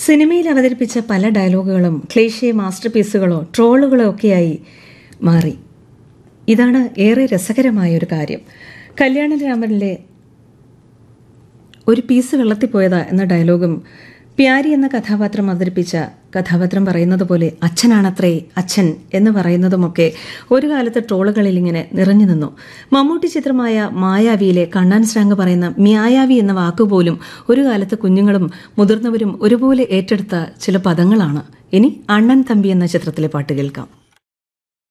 സിനിമയിൽ അവതരിപ്പിച്ച പല ഡയലോഗുകളും ക്ലേശേ മാസ്റ്റർ പീസുകളോ ട്രോളുകളോ ഒക്കെയായി മാറി ഇതാണ് ഏറെ രസകരമായ ഒരു കാര്യം കല്യാണരാമനിലെ ഒരു പീസ് വെള്ളത്തിൽ പോയതാ എന്ന ഡയലോഗും പ്യാരി എന്ന കഥാപാത്രം അവതരിപ്പിച്ച കഥാപാത്രം പറയുന്നത് പോലെ അച്ഛനാണത്രേ അച്ഛൻ എന്ന് പറയുന്നതുമൊക്കെ ഒരു കാലത്ത് ട്രോളുകളിൽ ഇങ്ങനെ നിറഞ്ഞു നിന്നു മമ്മൂട്ടി ചിത്രമായ മായാവിയിലെ കണ്ണാൻ ശ്രാങ്ക് പറയുന്ന മ്യായാവി എന്ന വാക്കുപോലും ഒരു കാലത്ത് കുഞ്ഞുങ്ങളും മുതിർന്നവരും ഒരുപോലെ ഏറ്റെടുത്ത ചില പദങ്ങളാണ് ഇനി അണ്ണൻ തമ്പി എന്ന ചിത്രത്തിലെ പാട്ട് കേൾക്കാം